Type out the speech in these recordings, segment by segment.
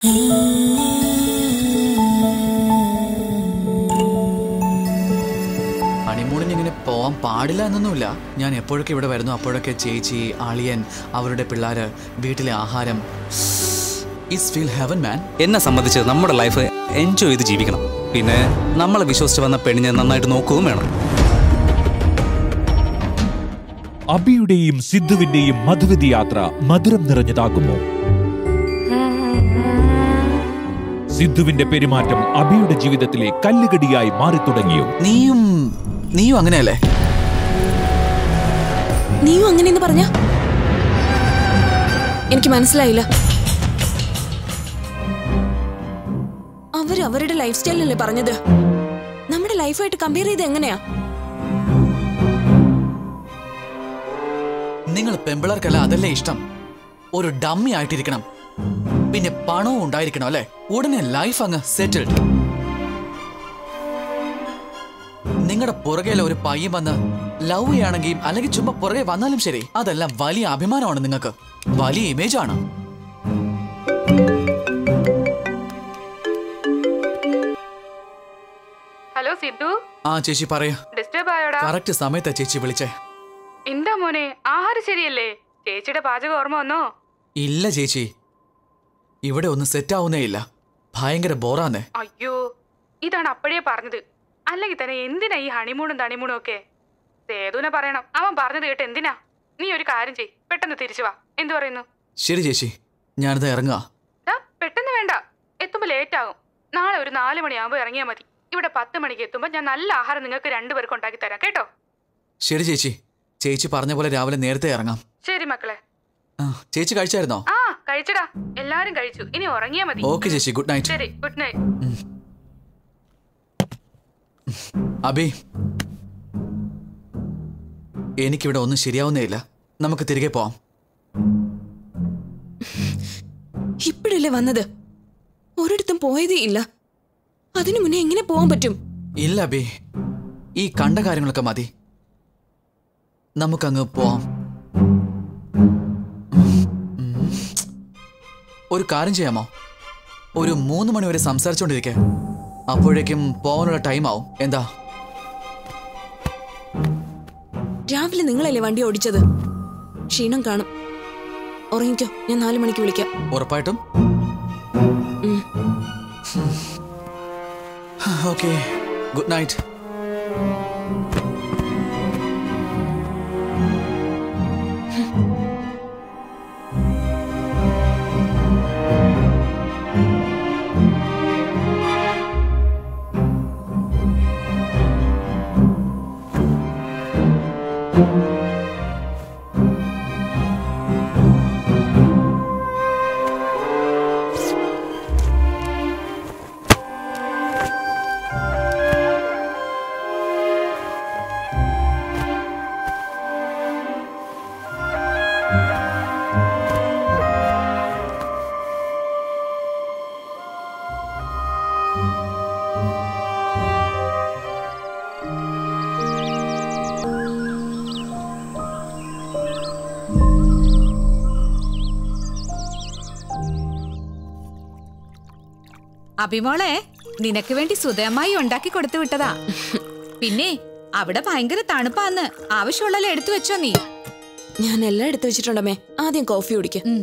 ഹണിമൂണിന് ഇങ്ങനെ പോവാൻ പാടില്ല എന്നൊന്നുമില്ല ഞാൻ എപ്പോഴൊക്കെ ഇവിടെ വരുന്നു അപ്പോഴൊക്കെ ചേച്ചി അളിയൻ അവരുടെ പിള്ളേര് വീട്ടിലെ ആഹാരം ഇസ് ഫീൽ ഹെവൻ മാൻ എന്നെ സംബന്ധിച്ച് നമ്മുടെ ലൈഫ് എൻജോയ് ചെയ്ത് ജീവിക്കണം പിന്നെ നമ്മളെ വിശ്വസിച്ച് വന്ന പെണ്ണിനെ നന്നായിട്ട് നോക്കുകയും വേണം അബിയുടെയും സിദ്ധുവിന്റെയും മധുവിധി യാത്ര മധുരം നിറഞ്ഞതാകുമോ സിദ്ധുവിന്റെ പെരുമാറ്റം അബിയുടെ ജീവിതത്തിലെ കല്ലുകടിയായി മാറിത്തുടങ്ങിയോ നീയും നീയും അങ്ങനെയല്ലേ നീയും അങ്ങനെയെന്ന് പറഞ്ഞ എനിക്ക് മനസ്സിലായില്ല അവര് അവരുടെ ലൈഫ് സ്റ്റൈലല്ലേ പറഞ്ഞത് നമ്മുടെ ലൈഫായിട്ട് കമ്പയർ ചെയ്ത് എങ്ങനെയാ നിങ്ങൾ പെമ്പിളർക്കല്ല അതല്ലേ ഇഷ്ടം ഒരു ഡമ്മി ആയിട്ടിരിക്കണം പിന്നെ പണവും ഉണ്ടായിരിക്കണം അല്ലേ ഉടനെ ലൈഫ് അങ്ങ് സെറ്റിൽഡ് നിങ്ങളുടെ പുറകെയുള്ള ഒരു പയ്യൻ വന്ന് ലവ് ചെയ്യുകയാണെങ്കിൽ അല്ലെങ്കിൽ ചുമ്മാ പുറകെ വന്നാലും ശരി അതെല്ലാം വലിയ അഭിമാനമാണ് നിങ്ങൾക്ക് വലിയ ഇമേജ് ആണ് ഹലോ സിദ്ധു ആ ചേച്ചി പറയാ ഡിസ്റ്റർബ് ആയോടാ കറക്റ്റ് സമയത്താ ചേച്ചി വിളിച്ചേ എന്താ മോനെ ആഹാരം ശരിയല്ലേ ചേച്ചിയുടെ പാചകം ഓർമ്മ വന്നോ ഇല്ല ചേച്ചി ഇവിടെ ഒന്നും സെറ്റ് ആവുന്നേ ഇല്ല ഭയങ്കര ബോറാന്നേ അയ്യോ ഇതാണ് അപ്പോഴേ പറഞ്ഞത് അല്ലെങ്കിൽ തന്നെ എന്തിനാ ഈ ഹണിമൂണും തണിമൂണും ഒക്കെ സേതുവിനെ പറയണം അവൻ പറഞ്ഞത് കേട്ട് എന്തിനാ നീ ഒരു കാര്യം ചെയ് പെട്ടെന്ന് തിരിച്ചു വാ എന്തു പറയുന്നു ശരി ചേച്ചി ഞാനിത് ഇറങ്ങാ ദാ, പെട്ടെന്ന് വേണ്ട എത്തുമ്പോ ലേറ്റ് ആകും നാളെ ഒരു നാല് മണിയാകുമ്പോ ഇറങ്ങിയാൽ മതി ഇവിടെ പത്ത് മണിക്ക് എത്തുമ്പോ ഞാൻ നല്ല ആഹാരം നിങ്ങൾക്ക് രണ്ടുപേർക്ക് ഉണ്ടാക്കി തരാം കേട്ടോ ശരി ചേച്ചി ചേച്ചി പറഞ്ഞ പോലെ രാവിലെ നേരത്തെ ഇറങ്ങാം ശരി മക്കളെ ആ, ചേച്ചി കഴിച്ചായിരുന്നോ ആ കഴിച്ചടാ എല്ലാരും കഴിച്ചു ഇനി ഉറങ്ങിയാ മതി ഓക്കെ ചേച്ചി ഗുഡ് നൈറ്റ് ശരി ഗുഡ് നൈറ്റ് അബി എനിക്കിവിടെ ഒന്നും ശരിയാവുന്നേ ഇല്ല നമുക്ക് തിരികെ പോവാം ഇപ്പോഴല്ലേ വന്നത് ഒരിടത്തും പോയതേ ഇല്ല അതിനു മുന്നേ എങ്ങനെ പോകാൻ പറ്റും ഇല്ല അബി ഈ കണ്ട കാര്യങ്ങളൊക്കെ മതി നമുക്കങ്ങ് പോവാം ഉം. ഒരു കാര്യം ചെയ്യാമോ ഒരു മൂന്ന് മണി വരെ സംസാരിച്ചോണ്ടിരിക്കെ അപ്പോഴേക്കും പോകാനുള്ള ടൈം ആവും എന്താ രാവിലെ നിങ്ങളല്ലേ വണ്ടി ഓടിച്ചത് ക്ഷീണം കാണും ഉറങ്ങിക്കോ ഞാൻ നാലു മണിക്ക് വിളിക്കാം ഉറപ്പായിട്ടും ഉം. ഓക്കെ ഗുഡ് നൈറ്റ് അഭിമോളെ നിനക്ക് വേണ്ടി സുധയമായി ഉണ്ടാക്കി കൊടുത്തു വിട്ടതാ പിന്നെ അവിടെ ഭയങ്കര തണുപ്പാന്ന് ആവശ്യമുള്ളല്ലോ എടുത്തു വെച്ചോ നീ ഞാൻ എല്ലാം എടുത്തു വെച്ചിട്ടുണ്ടമ്മേ ആദ്യം കോഫി കുടിക്ക ഉം.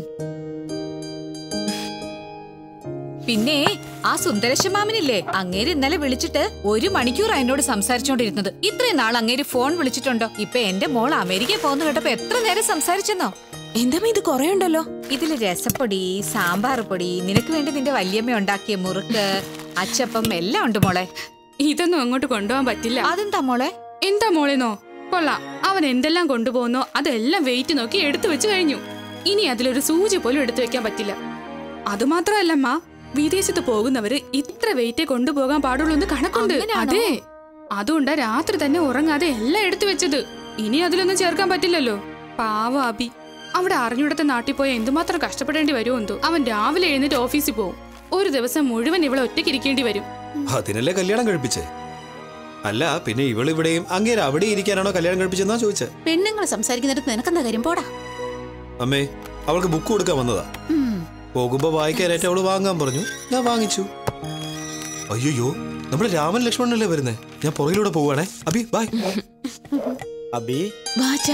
പിന്നെ ആ സുന്ദരശമാമനില്ലേ അങ്ങേര് ഇന്നലെ വിളിച്ചിട്ട് ഒരു മണിക്കൂർ എന്നോട് സംസാരിച്ചോണ്ടിരുന്നത് ഇത്രയും നാൾ അങ്ങേര് ഫോൺ വിളിച്ചിട്ടുണ്ടോ ഇപ്പൊ എന്റെ മോൾ അമേരിക്കയിൽ പോകുന്ന കേട്ടപ്പോ എത്ര നേരം സംസാരിച്ചെന്നോ എന്താമ്മ ഇത് കൊറേ ഉണ്ടല്ലോ ഇതില് രസപ്പൊടി സാമ്പാർ പൊടി നിനക്ക് വേണ്ടി നിന്റെ വല്യമ്മ ഉണ്ടാക്കിയ മുറുക്ക് അച്ചപ്പം എല്ലാം ഉണ്ട് മോളെ ഇതൊന്നും അങ്ങോട്ട് കൊണ്ടുപോകാൻ പറ്റില്ല അതെന്താ മോളെ എന്താ മോളെന്നോ കൊള്ളാം അവൻ എന്തെല്ലാം കൊണ്ടുപോകുന്നോ അതെല്ലാം വെയിറ്റ് നോക്കി എടുത്തു വെച്ച് കഴിഞ്ഞു ഇനി അതിലൊരു സൂചി പോലും എടുത്തു വെക്കാൻ പറ്റില്ല അതുമാത്രമല്ലമ്മ വിദേശത്ത് പോകുന്നവര് ഇത്ര വെയിറ്റേ കൊണ്ടുപോകാൻ പാടുള്ളൂ എന്ന് കണക്കുണ്ട് അങ്ങനെയാണോ? അതെ അതുകൊണ്ടാ രാത്രി തന്നെ ഉറങ്ങാതെ എല്ലാം എടുത്തു വെച്ചത് ഇനി അതിലൊന്നും ചേർക്കാൻ പറ്റില്ലല്ലോ പാവ അബി അവിടെ അറിഞ്ഞിടത്തെ നാട്ടിൽ പോയ എന്തുമാത്രം കഷ്ടപ്പെടേണ്ടി വരുമോ എന്തോ അവൻ രാവിലെ എഴുന്നേറ്റ് ഓഫീസിൽ പോകും ഒരു ദിവസം മുഴുവൻ ഇവിടെ ഒറ്റയ്ക്ക് ഇരിക്കേണ്ടി വരും അതിനല്ലേ കല്യാണം കഴിപ്പിച്ചേ അല്ല പിന്നെ ഇവളിവിടെയും അങ്ങേര് അവിടെ ഇരിക്കാനാണോ കല്യാണം കഴിപ്പിച്ചെന്നാ ചോദിച്ചേ പെണ്ണുങ്ങൾ സംസാരിക്കുന്നിടത്ത് നിനക്കെന്താ കാര്യം പോടാ അമ്മേ അവൾക്ക് ബുക്ക് കൊടുക്കാൻ വന്നതാ ഉം. പോകുമ്പോ വായിക്കാനായിട്ട് അവള് വാങ്ങാൻ പറഞ്ഞു ഞാൻ വാങ്ങിച്ചു അയ്യോ നമ്മുടെ രാമൻ ലക്ഷ്മണനല്ലേ വരുന്നേ ഞാൻ പുറകിലൂടെ പോവാണേ അബി ബൈ അബി വാച്ചാ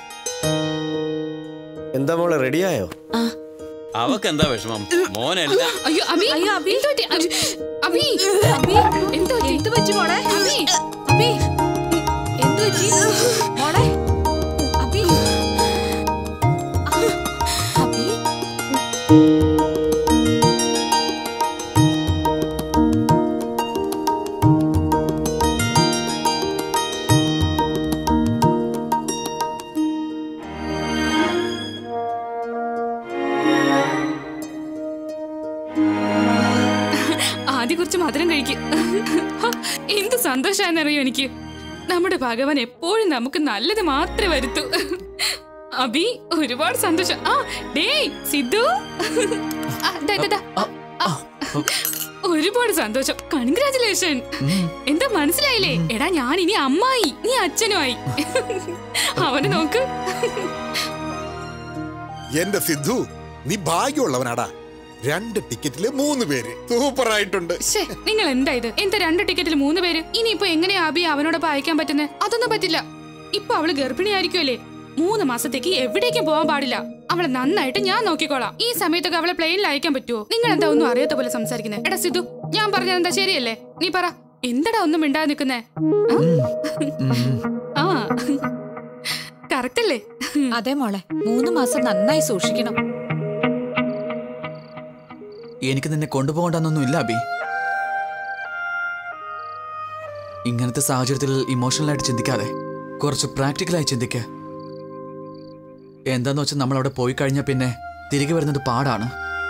എന്താ മോളെ റെഡിയായോ ആ അവക്ക് എന്താ വിഷമം മോനെല്ലാം അയ്യോ അബി അയ്യോ, അബി. എന്ത് പറ്റി? അബി അബി അബി എന്ത് പറ്റി? എന്ത് പറ്റി മോളെ അബി അബി എന്ത് പറ്റി മോളെ അബി ആ, അബി ആദ്യം കുറച്ച് മധുരം കഴിക്കും എന്ത് സന്തോഷാന്നറിയോ എനിക്ക് നമ്മുടെ ഭഗവാൻ എപ്പോഴും നമുക്ക് നല്ലത് മാത്രമേ വരുത്തൂ അബി ഒരുപാട് സന്തോഷം ആ ഡേ സിദ്ധു ആ, ദാ, ദാ, ദാ. ആ, ഒരുപാട് സന്തോഷം കൺഗ്രാചുലേഷൻ എന്താ മനസ്സിലായില്ലേ എടാ ഞാൻ ഇനി അമ്മായി നീ അച്ഛനുമായി അവനെ നോക്ക് എന്റെ സിദ്ധു നീ ഭാഗ്യമുള്ളവനാടാ രണ്ട് ടിക്കറ്റില് മൂന്ന് പേര് സൂപ്പർ ആയിട്ടുണ്ട് ശ്ശേ, നിങ്ങൾ എന്താ ഇത് എന്താ രണ്ട് ടിക്കറ്റിൽ മൂന്ന് പേര് ഇനിയിപ്പോ എങ്ങനെയാ അബി അവനോടൊപ്പം അയക്കാൻ പറ്റുന്നത് അതൊന്നും പറ്റില്ല ഇപ്പൊ അവള് ഗർഭിണിയായിരിക്കുമല്ലേ മൂന്ന് മാസത്തേക്ക് എവിടേക്കും പോകാൻ പാടില്ല അവളെ നന്നായിട്ട് ഞാൻ നോക്കിക്കോളാം ഈ സമയത്തൊക്കെ അവളെ പ്ലെയിനിൽ അയക്കാൻ പറ്റുമോ നിങ്ങൾ എന്താ ഒന്നും അറിയാത്ത പോലെ സംസാരിക്കുന്നത് എടാ സിദ്ധു ഞാൻ പറഞ്ഞത് എന്താ ശരിയല്ലേ നീ പറ എന്തടാ ഒന്നും മിണ്ടാതെ നിൽക്കുന്നേ ആ കറക്റ്റ് അല്ലേ അതെ മോളെ മൂന്ന് മാസം നന്നായി സൂക്ഷിക്കണം എനിക്ക് നിന്നെ കൊണ്ടുപോകണ്ടെന്നൊന്നും ഇല്ല അബി ഇങ്ങനത്തെ സാഹചര്യത്തിൽ ഇമോഷണലായിട്ട് ചിന്തിക്കാതെ കുറച്ച് പ്രാക്ടിക്കലായി ചിന്തിക്ക എന്താന്ന് വെച്ചാൽ നമ്മൾ അവിടെ പോയി കഴിഞ്ഞാൽ പിന്നെ തിരികെ വരുന്നത് പാടാണ്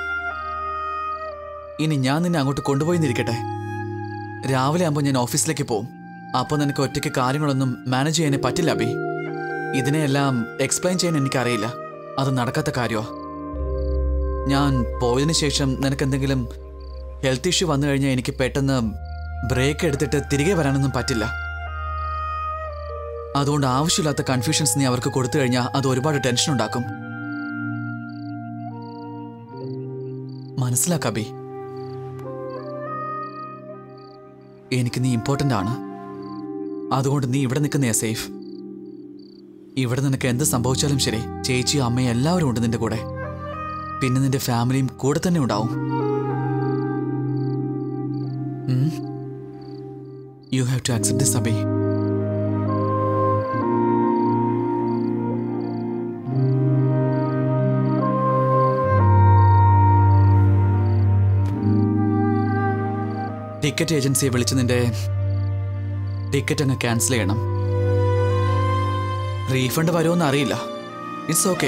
ഇനി ഞാൻ നിന്നെ അങ്ങോട്ട് കൊണ്ടുപോയി നിരിക്കട്ടെ രാവിലെ ആകുമ്പോൾ ഞാൻ ഓഫീസിലേക്ക് പോകും അപ്പോൾ നിനക്ക് ഒറ്റയ്ക്ക് കാര്യങ്ങളൊന്നും മാനേജ് ചെയ്യാനേ പറ്റില്ല അബി ഇതിനെയെല്ലാം എക്സ്പ്ലെയിൻ ചെയ്യാൻ എനിക്കറിയില്ല അത് നടക്കാത്ത കാര്യമാണ് ഞാൻ പോയതിനു ശേഷം നിനക്ക് എന്തെങ്കിലും ഹെൽത്ത് ഇഷ്യൂ വന്നു കഴിഞ്ഞാൽ എനിക്ക് പെട്ടെന്ന് ബ്രേക്ക് എടുത്തിട്ട് തിരികെ വരാനൊന്നും പറ്റില്ല അതുകൊണ്ട് ആവശ്യമില്ലാത്ത കൺഫ്യൂഷൻസ് നീ അവർക്ക് കൊടുത്തു കഴിഞ്ഞാൽ അത് ഒരുപാട് ടെൻഷൻ ഉണ്ടാക്കും മനസ്സിലാക്കബി എനിക്ക് നീ ഇമ്പോർട്ടൻ്റ് ആണ് അതുകൊണ്ട് നീ ഇവിടെ നിൽക്കുന്നയാ സേഫ് ഇവിടെ നിനക്ക് എന്ത് സംഭവിച്ചാലും ശരി ചേച്ചിയും അമ്മയും എല്ലാവരും ഉണ്ട് നിന്റെ കൂടെ പിന്നെ നിന്റെ ഫാമിലിയും കൂടെ തന്നെ ഉണ്ടാവും you have to accept this Abhi ticket ഏജൻസിയെ വിളിച്ച് നിന്റെ ടിക്കറ്റ് അങ്ങ് ക്യാൻസൽ ചെയ്യണം റീഫണ്ട് വരുമോന്ന് അറിയില്ല ഇറ്റ്സ് ഓക്കെ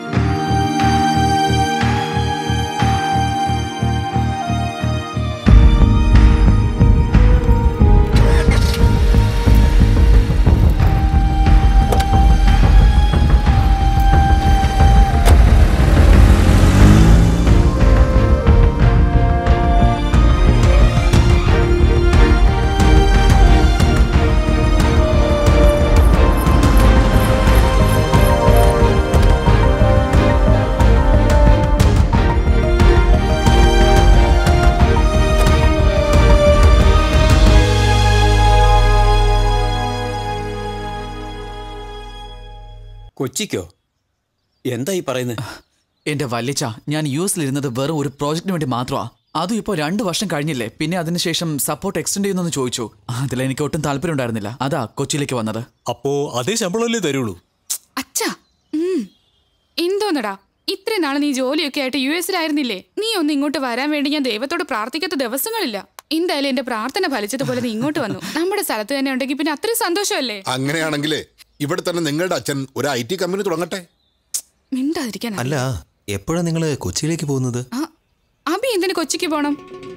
കൊച്ചിക്കോ എന്താ ഈ പറയുന്നത് എന്റെ വല്ലിച്ച ഞാൻ യു എസിലിരുന്നത് വെറും ഒരു പ്രോജക്റ്റിന് വേണ്ടി മാത്രമാ അതും ഇപ്പോൾ രണ്ട് വർഷം കഴിഞ്ഞില്ലേ പിന്നെ അതിനുശേഷം സപ്പോർട്ട് എക്സ്റ്റെൻഡ് ചെയ്യുന്നെന്ന് ചോദിച്ചു അതിൽ എനിക്ക് ഒട്ടും താല്പര്യം ഉണ്ടായിരുന്നില്ല അതാ കൊച്ചിയിലേക്ക് വന്നത് അപ്പോ അതേ ശമ്പളമല്ലേ തരുള്ളൂ അച്ഛാ ഉം. എന്തോന്നടാ ഇത്രയും നാളെ നീ ജോലിയൊക്കെ ആയിട്ട് യു എസിലായിരുന്നില്ലേ നീ ഒന്ന് ഇങ്ങോട്ട് വരാൻ വേണ്ടി ഞാൻ ദൈവത്തോട് പ്രാർത്ഥിക്കാത്ത ദിവസങ്ങളില്ല എന്തായാലും എന്റെ പ്രാർത്ഥന ഫലിച്ചതുപോലെ നീ ഇങ്ങോട്ട് വന്നു നമ്മുടെ സ്ഥലത്ത് തന്നെ ഉണ്ടെങ്കിൽ പിന്നെ അത്രയും സന്തോഷമല്ലേ അങ്ങനെയാണെങ്കിലേ ഇവിടെ തന്നെ നിങ്ങളുടെ അച്ഛൻ ഒരു ഐ ടി കമ്പനി തുടങ്ങട്ടെ മിണ്ടാതിരിക്കാൻ അല്ല എപ്പോഴാണ് നിങ്ങൾ കൊച്ചിയിലേക്ക് പോകുന്നത് ആ, അബി എന്തിനു കൊച്ചിക്ക് പോണം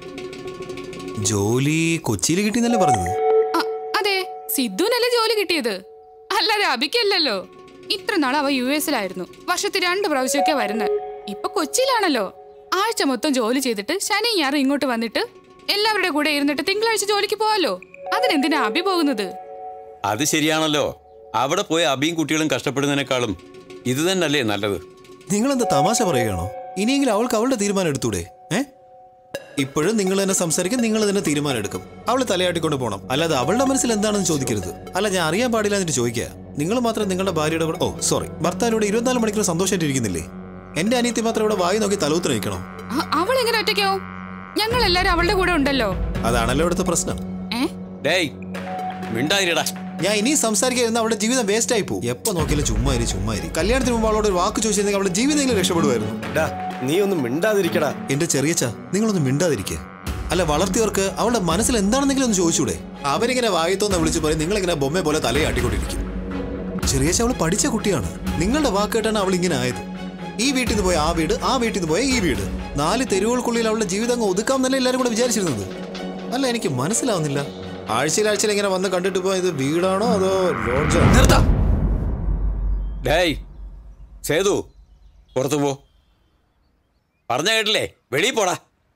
ജോലി കൊച്ചിയിൽ കിട്ടിയെന്നല്ലേ പറഞ്ഞത് ആ, അതെ സിദ്ധുവിനല്ലേ ജോലി കിട്ടിയത് അല്ലാതെ അബിക്കല്ലല്ലോ ഇത്ര നാൾ അവ യു എസിലായിരുന്നു വർഷത്തിൽ രണ്ട് പ്രാവശ്യമൊക്കെ വരുന്നത് ഇപ്പൊ കൊച്ചിയിലാണല്ലോ ആഴ്ച മൊത്തം ജോലി ചെയ്തിട്ട് ശനി ഞായറും ഇങ്ങോട്ട് വന്നിട്ട് എല്ലാവരുടെ കൂടെ ഇരുന്നിട്ട് തിങ്കളാഴ്ച ജോലിക്ക് പോവാലോ അതിനെന്തിനാ അബി പോകുന്നത് അത് ശരിയാണല്ലോ അവിടെ പോയി അബിയും കുട്ടികളും കഷ്ടപ്പെടുന്നതിനേക്കാളും ഇത് തന്നെയല്ലേ നല്ലത് നിങ്ങളെന്താ തമാശ പറയുകയാണോ ഇനിയെങ്കിലും അവൾക്ക് അവളുടെ തീരുമാനം എടുത്തൂടെ ഏ ഇപ്പോഴും നിങ്ങൾ തന്നെ സംസാരിക്കും നിങ്ങൾ തന്നെ തീരുമാനം എടുക്കും അവൾ തലയാട്ടിക്കൊണ്ട് പോകണം അല്ലാതെ അവളുടെ മനസ്സിൽ എന്താണെന്ന് ചോദിക്കരുത് അല്ല ഞാൻ അറിയാൻ പാടില്ല എന്നിട്ട് ചോദിക്കുക നിങ്ങൾ മാത്രം നിങ്ങളുടെ ഭാര്യയുടെ കൂടെ ഓ സോറി ഭർത്താവിനോട് ഇരുപത്തിനാല് മണിക്കൂർ സന്തോഷമായിട്ട് ഇരിക്കുന്നില്ലേ എന്റെ അനിയത്തി മാത്രം ഇവിടെ വായി നോക്കി തലൂത്തര നിൽക്കണോ അ- അവൾ എങ്ങനെ ഒറ്റയ്ക്കാവും ഞങ്ങൾ എല്ലാരും അവളുടെ കൂടെ ഉണ്ടല്ലോ അതാണല്ലോ ഇവിടുത്തെ പ്രശ്നം ഏ ഡേയ് മിണ്ടാതിരിടാ ഞാൻ ഇനിയും സംസാരിക്കാതിരുന്ന അവളുടെ ജീവിതം വേസ്റ്റ് ആയി പോകും എപ്പോ നോക്കിയാലും ചുമ്മാ ഇരി ചുമ്മാ ഇരി കല്യാണത്തിന് മുമ്പ് അവളോട് ഒരു വാക്ക് ചോദിച്ചിരുന്നെങ്കിൽ അവളുടെ ജീവിതമെങ്കിലും രക്ഷപ്പെടുമായിരുന്നു ഡാ നീ ഒന്നും മിണ്ടാതിരിക്കടാ എന്റെ ചെറിയച്ച നിങ്ങളൊന്ന് മിണ്ടാതിരിക്കുക അല്ല വളർത്തിയവർക്ക് അവളുടെ മനസ്സിൽ എന്താണെന്നെങ്കിലും ഒന്ന് ചോദിച്ചൂടെ അവരിങ്ങനെ വായത്തോന്ന് വിളിച്ചു പറയും നിങ്ങളിങ്ങനെ ബൊമ്മ പോലെ തലയാട്ടിക്കൊണ്ടിരിക്കും ചെറിയച്ച അവള് പഠിച്ച കുട്ടിയാണ് നിങ്ങളുടെ വാക്ക് കേട്ടാണ് അവൾ ഇങ്ങനെ ആയത് ഈ വീട്ടിൽ നിന്ന് പോയ ആ വീട് ആ വീട്ടിൽ നിന്ന് പോയ ഈ വീട് നാല് തെരുവുകൾക്കുള്ളിൽ അവളുടെ ജീവിതം അങ്ങ് ഒതുക്കാം എന്നല്ലേ എല്ലാവരും കൂടെ വിചാരിച്ചിരുന്നത് അല്ല എനിക്ക് മനസ്സിലാവുന്നില്ല ആഴ്ചയിൽ ആഴ്ചയിൽ ഇങ്ങനെ വന്ന് കണ്ടിട്ട് പോയത് വീടാണോ അതോ ലോഡ്ജാണോ നിർത്താം ഡേയ് സേതു പുറത്തു പോ പറഞ്ഞ കേട്ടില്ലേ വെളിയിൽ പോടാ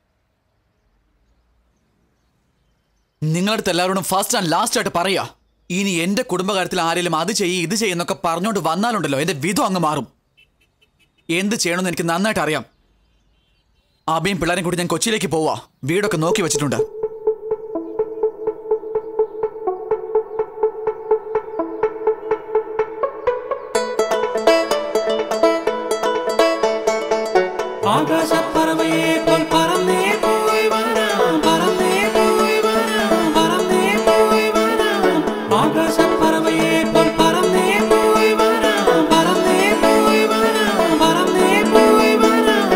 നിങ്ങളടുത്ത് എല്ലാവരോടും ഫസ്റ്റ് ആൻഡ് ലാസ്റ്റ് ആയിട്ട് പറയാ ഇനി എന്റെ കുടുംബകാര്യത്തിൽ ആരെങ്കിലും അത് ചെയ്യ് ഇത് ചെയ്യുന്നൊക്കെ പറഞ്ഞോണ്ട് വന്നാലുണ്ടല്ലോ എന്റെ വിധം അങ്ങ് മാറും എന്ത് ചെയ്യണമെന്ന് എനിക്ക് നന്നായിട്ട് അറിയാം അബിയും പിള്ളേരും കൂടി ഞാൻ കൊച്ചിയിലേക്ക് പോവാ വീടൊക്കെ നോക്കി വെച്ചിട്ടുണ്ട് ആകാശപ്പറവയെ പോൽ പറന്നേ പോയി വരാം പറന്നേ പോയി വരാം പറന്നേ പോയി വരാം ആകാശപ്പറവയെ പോൽ പറന്നേ പോയി വരാം പറന്നേ പോയി വരാം പറന്നേ പോയി വരാം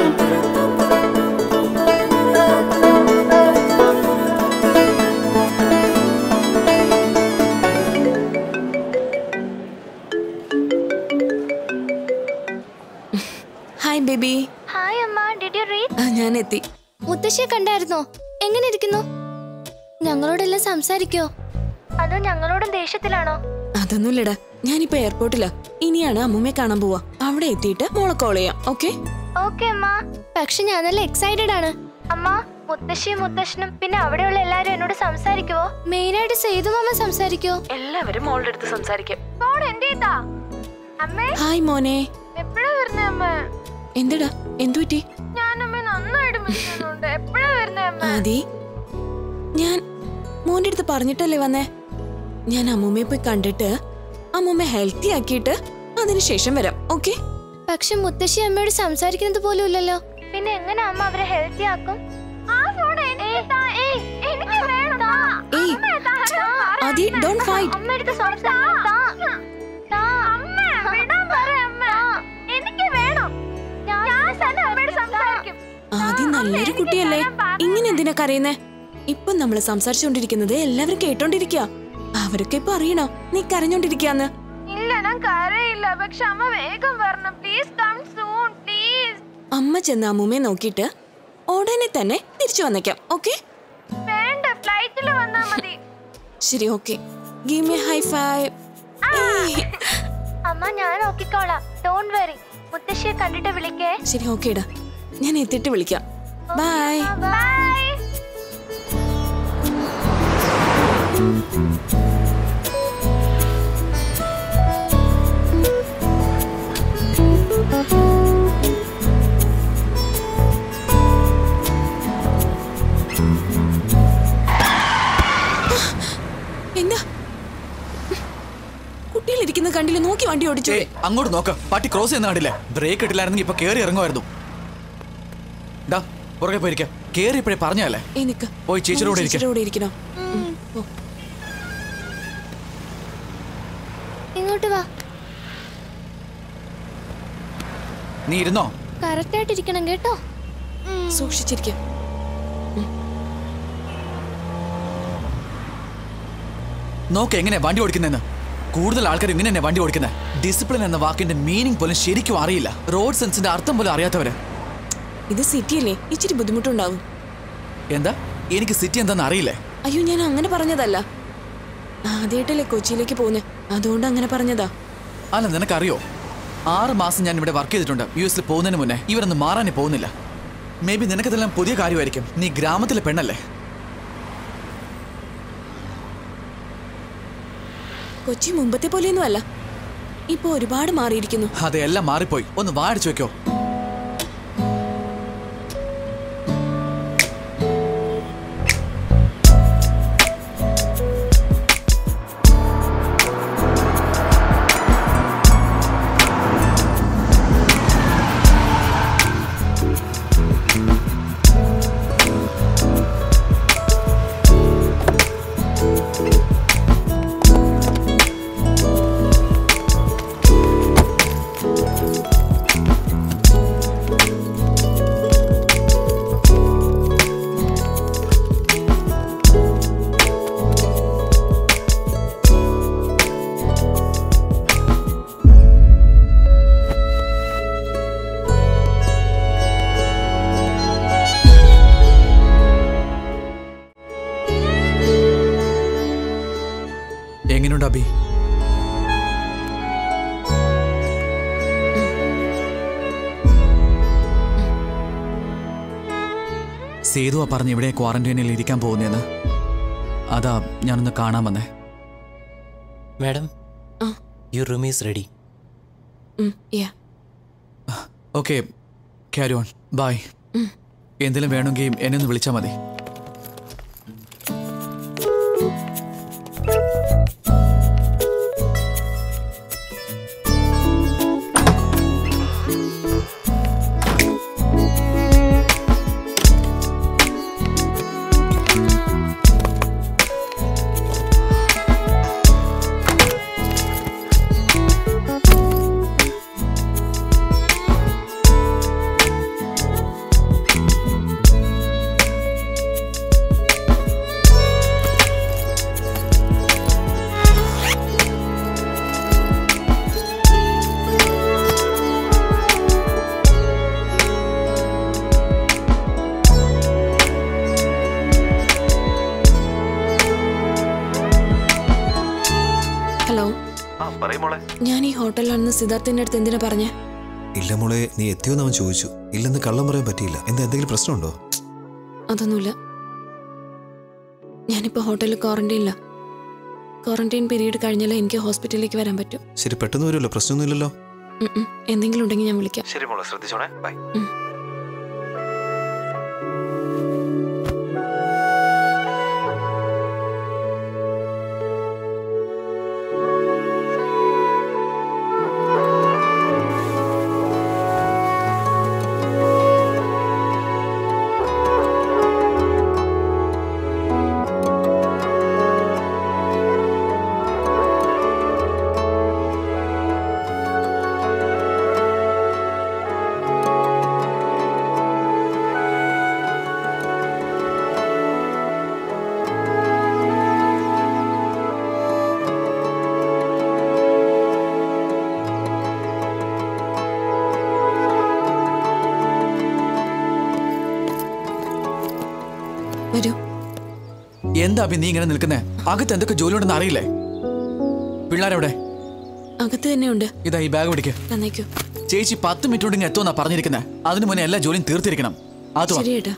ഹായ് ബേബി ഹായ് അമ്മ ഡിഡ് യു റീഡ് ഞാൻ എത്തി മുത്തശ്ശിയെ കണ്ടായിരുന്നോ എങ്ങനെ ഇരിക്കുന്നു ഞങ്ങളോടെല്ലാം സംസാരിക്കോ അതോ ഞങ്ങളോടും ദേഷ്യത്തിലാണോ അതൊന്നുമില്ലടാ ഞാനിപ്പോ എയർപോർട്ടിലാ ഇനിയാണ് അമ്മൂമ്മയെ കാണാൻ പോവാ അവിടെ എത്തിയിട്ട് മോളെ കോൾ ചെയ്യാം ഓക്കെ ഓക്കെ അമ്മ പക്ഷെ ഞാൻ നല്ല എക്സൈറ്റഡ് ആണ് അമ്മ മുത്തശ്ശിയും മുത്തശ്ശനും പിന്നെ അവിടെയുള്ള എല്ലാരും എന്നോട് സംസാരിക്കുവോ മെയിൻ ആയിട്ട് സേതു മാമ സംസാരിക്കോ എല്ലാവരും മോളുടെ അടുത്ത് സംസാരിക്കും ഫോൺ എന്റേതാ അമ്മേ ഹായ് മോനെ എപ്പോഴാ വരുന്നേ അമ്മ എന്തുടാ എന്തു പറ്റി ഞാൻ അമ്മ നന്നായിട്ട് മിസ് ചെയ്യുന്നുണ്ട് എപ്പോഴാ വരുന്നേ അമ്മ ആദി ഞാൻ മോന്റെ അടുത്ത് പറഞ്ഞിട്ടല്ലേ വന്നേ ഞാൻ അമ്മൂമ്മയെ പോയി കണ്ടിട്ട് അമ്മൂമ്മ ഹെൽത്തി ആക്കിയിട്ട് അതിനുശേഷം വരാം ഓക്കെ പക്ഷെ മുത്തശ്ശി അമ്മയോട് സംസാരിക്കുന്നത് പോലും ഇല്ലല്ലോ പിന്നെ എങ്ങനെ അമ്മ അവരെ ഹെൽത്തി ആക്കും ഏയ് ആദി ഡോണ്ട് ഫൈറ്റ് അമ്മയടുത്ത് സംസാരിക്കും എനിക്ക് വേണം ഞാൻ തന്നെ അമ്മയോട് സംസാരിക്കും ആദി നല്ലൊരു കുട്ടിയല്ലേ ഇങ്ങനെ എന്തിനാ കരയുന്നേ ഇപ്പൊ നമ്മൾ സംസാരിച്ചുകൊണ്ടിരിക്കുന്നത് എല്ലാവരും കേട്ടോണ്ടിരിക്കുക അവരൊക്കെ ഇപ്പൊ അറിയണോ നീ കരഞ്ഞോണ്ടിരിക്കാന്ന് ഇല്ല ഞാൻ കരയില്ല പക്ഷെ അമ്മ വേഗം വരണം പ്ലീസ് കം സൂൺ പ്ലീസ് അമ്മ ചെന്ന് അമ്മൂമ്മയെ നോക്കിയിട്ട് ഉടനെ തന്നെ തിരിച്ചു വന്നേക്കാം ഓക്കെ വേണ്ട ഫ്ലൈറ്റിൽ വന്നാ മതി ശരി okay give me high five അമ്മ ഞാൻ നോക്കിക്കോളാം ഡോണ്ട് വെറി മുത്തശ്ശിയെ കണ്ടിട്ട് വിളിക്കേ ശരി ഓക്കേടാ ഞാൻ എത്തിയിട്ട് വിളിക്കാം ബൈ ബൈ എന്താ കുട്ടികളിരിക്കുന്ന കണ്ടില്ല നോക്കി വണ്ടി ഓടിച്ചു ഏയ് അങ്ങോട്ട് നോക്ക പട്ടി ക്രോസ് ചെയ്യുന്ന കണ്ടില്ലേ ബ്രേക്ക് ഇട്ടില്ലായിരുന്നെങ്കിൽ ഇപ്പൊ കേറി ഇറങ്ങുമായിരുന്നു ഡാ പുറകെ പോയിരിക്കാം കേറി ഇപ്പോഴേ പറഞ്ഞല്ലേ ഏ നിക്ക് പോയി ചേച്ചിയുടെ കൂടെ ഇരിക്ക്. ചേച്ചിയുടെ കൂടെ ഇരിക്കണോ ഉം, പോ. ഇങ്ങോട്ട് വാ നീ ഇരുന്നോ കറക്റ്റ് ആയിട്ടിരിക്കണം കേട്ടോ സൂക്ഷിച്ചിരിക്കാം നോക്ക് എങ്ങനെ വണ്ടി ഓടിക്കുന്നതെന്ന് കൂടുതൽ ആൾക്കാർ ഇങ്ങനെ തന്നെ വണ്ടി ഓടിക്കുന്നത് ഡിസിപ്ലിൻ എന്ന വാക്കിന്റെ മീനിങ് പോലും ശരിക്കും അറിയില്ല റോഡ് സെൻസിന്റെ അർത്ഥം പോലും അറിയാത്തവര് ഇത് സിറ്റിയല്ലേ ഇച്ചിരി ബുദ്ധിമുട്ടുണ്ടാവും എന്താ എനിക്ക് സിറ്റി എന്താന്ന് അറിയില്ലേ അയ്യോ ഞാൻ അങ്ങനെ പറഞ്ഞതല്ല ആദ്യമായിട്ടല്ലേ കൊച്ചിയിലേക്ക് പോകുന്നേ അതുകൊണ്ട് അങ്ങനെ പറഞ്ഞതാ അല്ല നിനക്കറിയോ ആറ് മാസം ഞാൻ ഇവിടെ വർക്ക് ചെയ്തിട്ടുണ്ട് യു എസിൽ പോകുന്നതിന് മുന്നേ ഇവരൊന്നും മാറാനേ പോകുന്നില്ല മേ ബി നിനക്കതെല്ലാം പുതിയ കാര്യമായിരിക്കും നീ ഗ്രാമത്തിലെ പെണ്ണല്ലേ കൊച്ചി മുമ്പത്തെ പോലെയൊന്നും അല്ല ഇപ്പൊ ഒരുപാട് മാറിയിരിക്കുന്നു അതെല്ലാം മാറിപ്പോയി ഒന്ന് വാടിച്ചു വെക്കോ എങ്ങനെയുണ്ട് അബി സേതുവാ പറഞ്ഞ് ഇവിടെ ക്വാറന്റൈനിൽ ഇരിക്കാൻ പോകുന്നതെന്ന് അതാ ഞാനൊന്ന് കാണാൻ വന്നേ madam ah. Your room is ready um, yeah. Okay carry on bye um. എന്തെങ്കിലും വേണമെങ്കിൽ എന്നെ ഒന്ന് വിളിച്ചാൽ മതി ഹലോ ആ പറയും മോളെ ഞാൻ ഈ ഹോട്ടലിലാണെന്ന് സിദ്ധാർത്ഥിന്റെ അടുത്ത് എന്തിനാ പറഞ്ഞേ ഇല്ല മോളെ നീ എത്തിയോന്ന് അവൻ ചോദിച്ചു ഇല്ലെന്ന് കള്ളം പറയാൻ പറ്റിയില്ല എന്താ എന്തെങ്കിലും പ്രശ്നമുണ്ടോ അതൊന്നുമില്ല ഞാനിപ്പോ ഹോട്ടലിൽ ക്വാറന്റൈനില്ല ക്വാറന്റൈൻ പീരീഡ് കഴിഞ്ഞാലേ എനിക്ക് ഹോസ്പിറ്റലിലേക്ക് വരാൻ പറ്റും ശരി പെട്ടെന്ന് വരുമല്ലോ പ്രശ്നമൊന്നുമില്ലല്ലോ ഉം, ഉം. എന്തെങ്കിലും ഉണ്ടെങ്കിൽ ഞാൻ വിളിക്കാം ശരി മോളെ ശ്രദ്ധിച്ചോണേ ബൈ വരൂ എന്താ അബി നീ ഇങ്ങനെ നിൽക്കുന്നേ അകത്ത് എന്തൊക്കെ ജോലി ഉണ്ടെന്ന് അറിയില്ലേ പിള്ളേരെവിടെ അകത്ത് തന്നെയുണ്ട് ഇതാ ഈ ബാഗ് പിടിക്ക് തന്നേക്കൂ ചേച്ചി പത്ത് മിനിറ്റ് കൊണ്ട് ഇങ്ങനെ എത്തുമെന്നാ പറഞ്ഞിരിക്കുന്നത് അതിനു മുന്നേ എല്ലാ ജോലിയും തീർത്തിരിക്കണം അത് വാ. ശരി ഏട്ടാ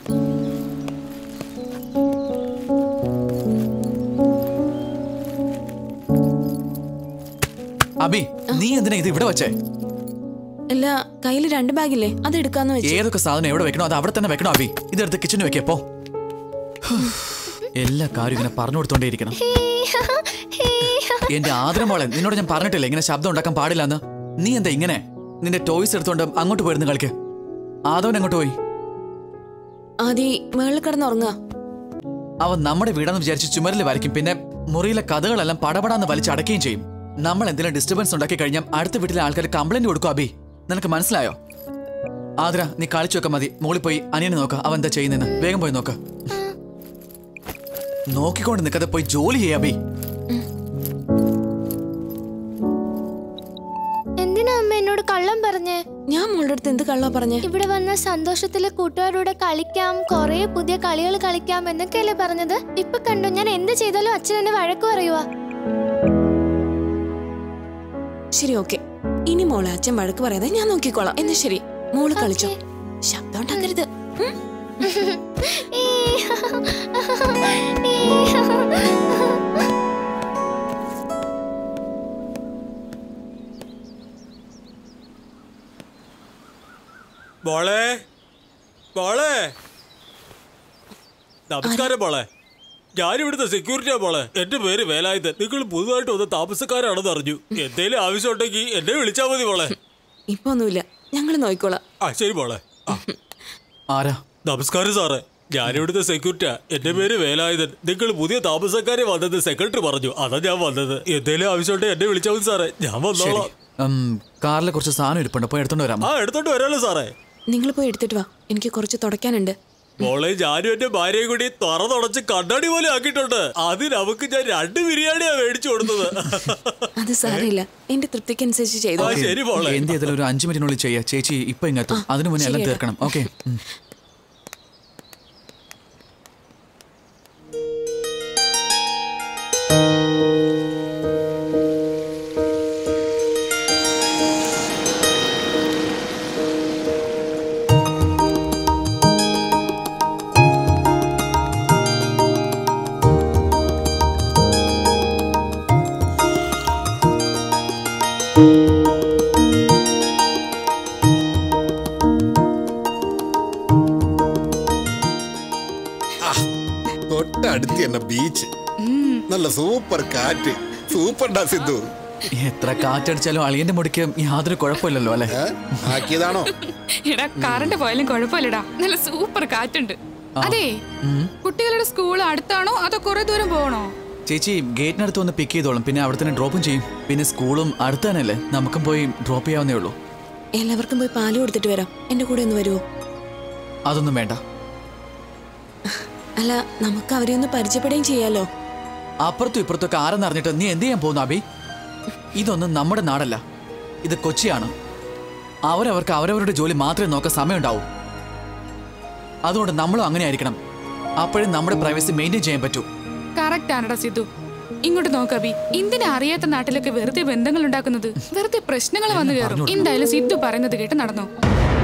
അബി നീ എന്തിനാ ഇത് ഇവിടെ വെച്ചേ അല്ല കയ്യിൽ രണ്ട് ബാഗില്ലേ അത് എടുക്കാന്ന് വെച്ചു ഏതൊക്കെ സാധനം എവിടെ വെക്കണോ അത് അവിടെ തന്നെ വെക്കണോ അബി ഇതെടുത്ത് കിച്ചണിൽ വെക്കേ പോ എല്ലാ കാര്യം ഇങ്ങനെ പറഞ്ഞു കൊടുത്തോണ്ടേയിരിക്കണം എന്റെ ആദരം മോളെ നിന്നോട് ഞാൻ പറഞ്ഞിട്ടില്ലേ ഇങ്ങനെ ശബ്ദം ഉണ്ടാക്കാൻ പാടില്ല എന്ന് നീ എന്താ ഇങ്ങനെ നിന്റെ ടോയ്സ് എടുത്തോണ്ട് അങ്ങോട്ട് പോയിരുന്നു കളിക്ക് ആദവൻ എങ്ങോട്ട് പോയി ആദി മേളിൽ കിടന്നുറങ്ങുക അവൻ നമ്മുടെ വീടാന്ന് വിചാരിച്ച് ചുമരിൽ വരയ്ക്കും പിന്നെ മുറിയിലെ കഥകളെല്ലാം പടപടാന്ന് വലിച്ചടക്കുകയും ചെയ്യും നമ്മൾ എന്തെങ്കിലും ഡിസ്റ്റർബൻസ് ഉണ്ടാക്കി കഴിഞ്ഞാൽ അടുത്ത വീട്ടിലെ ആൾക്കാർ കംപ്ലൈന്റ് കൊടുക്കും അബി നിനക്ക് മനസ്സിലായോ ആദ്ര നീ കളിച്ചു വെക്കാൻ മതി മുകളിൽ പോയി അനിയനെ നോക്ക അവൻ എന്താ ചെയ്യുന്നെന്ന് വേഗം പോയി നോക്ക നോക്കിക്കൊണ്ട് നിൽക്കാതെ പോയി ജോലി ചെയ്യാ അബി എന്തിനാ അമ്മ എന്നോട് കള്ളം പറഞ്ഞേ ഞാൻ മോളുടെ അടുത്ത് എന്ത് കള്ളാ പറഞ്ഞേ ഇവിടെ വന്ന സന്തോഷത്തില് കൂട്ടുകാരോടെ കളിക്കാം കൊറേ പുതിയ കളികൾ കളിക്കാം എന്നൊക്കെയല്ലേ പറഞ്ഞത് ഇപ്പൊ കണ്ടോ ഞാൻ എന്ത് ചെയ്താലും അച്ഛൻ എന്നെ വഴക്ക് പറയുവാ ശരി ഓക്കെ ഇനി മോളെ അച്ഛൻ വഴക്ക് പറയാതെ ഞാൻ നോക്കിക്കോളാം എന്നാ ശരി മോള് കളിച്ചോ ശബ്ദം ഉണ്ടാക്കരുത് ഉം? മോളെ മോളെ നമസ്കാരം മോളെ ഞാനിവിടുത്തെ സെക്യൂരിറ്റിയാ മോളെ എന്റെ പേര് വേലായുധൻ നിങ്ങൾ പുതുതായിട്ട് വന്ന താമസക്കാരാണെന്ന് അറിഞ്ഞു എന്തേലും ആവശ്യം ഉണ്ടെങ്കിൽ എന്നെ വിളിച്ചാ മതി മോളെ ഇപ്പൊ ഒന്നുമില്ല ഞങ്ങൾ നോക്കിക്കോളാം ആ ശരി മോളെ ആ. ആരാ നമസ്കാരം സാറേ ഞാനിവിടുത്തെ സെക്യൂരിറ്റിയാ എന്റെ പേര് വേലായുധൻ നിങ്ങൾ പുതിയ താമസക്കാരെ വന്നത് സെക്രട്ടറി പറഞ്ഞു അതാ ഞാൻ വന്നത് എന്തേലും ആവശ്യമുണ്ടെങ്കിൽ എന്നെ വിളിച്ചാൽ മതി സാറേ ഞാൻ ശരി വന്നോളാം ഉം, കാറിലെ കുറച്ച് സാധനം ഇരിപ്പുണ്ട് പോയി എടുത്തോണ്ട് വരാമോ ആ എടുത്തോണ്ട് വരാലോ സാറേ നിങ്ങൾ പോയി എടുത്തിട്ട് വാ എനിക്ക് കുറച്ച് തുടയ്ക്കാനുണ്ട് മോളെ ഞാനും എന്റെ ഭാര്യയും കൂടി തറ തുടച്ച് കണ്ണാടി പോലെ ആക്കിയിട്ടുണ്ട് അതിന് അവക്ക് ഞാൻ രണ്ട് ബിരിയാണിയാ മേടിച്ചു കൊടുത്തത് അത് സാരമില്ല എന്റെ തൃപ്തിക്കനുസരിച്ച് ചെയ്തു ആ, ശരി മോളെ. എന്ത് ചെയ്താലും ഒരു അഞ്ചു മിനിറ്റിനുള്ളിൽ ചെയ്യാ ചേച്ചി ഇപ്പൊ ഇങ്ങെത്തും ആ, അതിനു മുന്നേ എല്ലാം ശരി, തീർക്കണം ഓക്കെ തൊട്ടടുത്ത് തന്നെ ബീച്ച് നല്ല സൂപ്പർ കാറ്റ് സൂപ്പർടാ സിദ്ധു എത്ര കാറ്റടിച്ചാലും അളിയന്റെ മുടിക്ക് യാതൊരു കുഴപ്പമില്ലല്ലോ അല്ലെ ആക്കിയതാണോ എടാ കറണ്ട് പോയാലും കുഴപ്പമില്ലടാ നല്ല സൂപ്പർ കാറ്റുണ്ട് അതെ കുട്ടികളുടെ സ്കൂൾ അടുത്താണോ അതോ കുറെ ദൂരം പോകണോ ചേച്ചി ഗേറ്റിനടുത്ത് വന്ന് പിക്ക് ചെയ്തോളും പിന്നെ അവിടെ തന്നെ ഡ്രോപ്പും ചെയ്യും പിന്നെ സ്കൂളും അടുത്ത് തന്നെയല്ലേ നമുക്കും പോയി ഡ്രോപ്പ് ചെയ്യാവുന്നേ ഉള്ളൂ എല്ലാവർക്കും പോയി പാല് കൊടുത്തിട്ട് വരാം എന്റെ കൂടെ ഒന്ന് വരുമോ അതൊന്നും വേണ്ട അല്ല നമുക്ക് അവരെ ഒന്ന് പരിചയപ്പെടുകയും ചെയ്യാലോ അപ്പുറത്തും ഇപ്പുറത്തൊക്കെ ആരെന്ന് അറിഞ്ഞിട്ട് നീ എന്ത് ചെയ്യാൻ പോകുന്നു അബി ഇതൊന്നും നമ്മുടെ നാടല്ല ഇത് കൊച്ചിയാണ് അവരവർക്ക് അവരവരുടെ ജോലി മാത്രമേ നോക്കാൻ സമയമുണ്ടാവൂ അതുകൊണ്ട് നമ്മളും അങ്ങനെ ആയിരിക്കണം അപ്പോഴും നമ്മുടെ പ്രൈവസി മെയിൻറ്റെയിൻ ചെയ്യാൻ പറ്റൂ കറക്റ്റ് ആണടാ സിദ്ധു ഇങ്ങോട്ട് നോക്കബി എന്തിനാ അറിയാത്ത നാട്ടിലൊക്കെ വെറുതെ ബന്ധങ്ങൾ ഉണ്ടാക്കുന്നത് വെറുതെ പ്രശ്നങ്ങൾ വന്നു കയറും എന്തായാലും സിദ്ധു പറയുന്നത് കേട്ട് നടന്നോ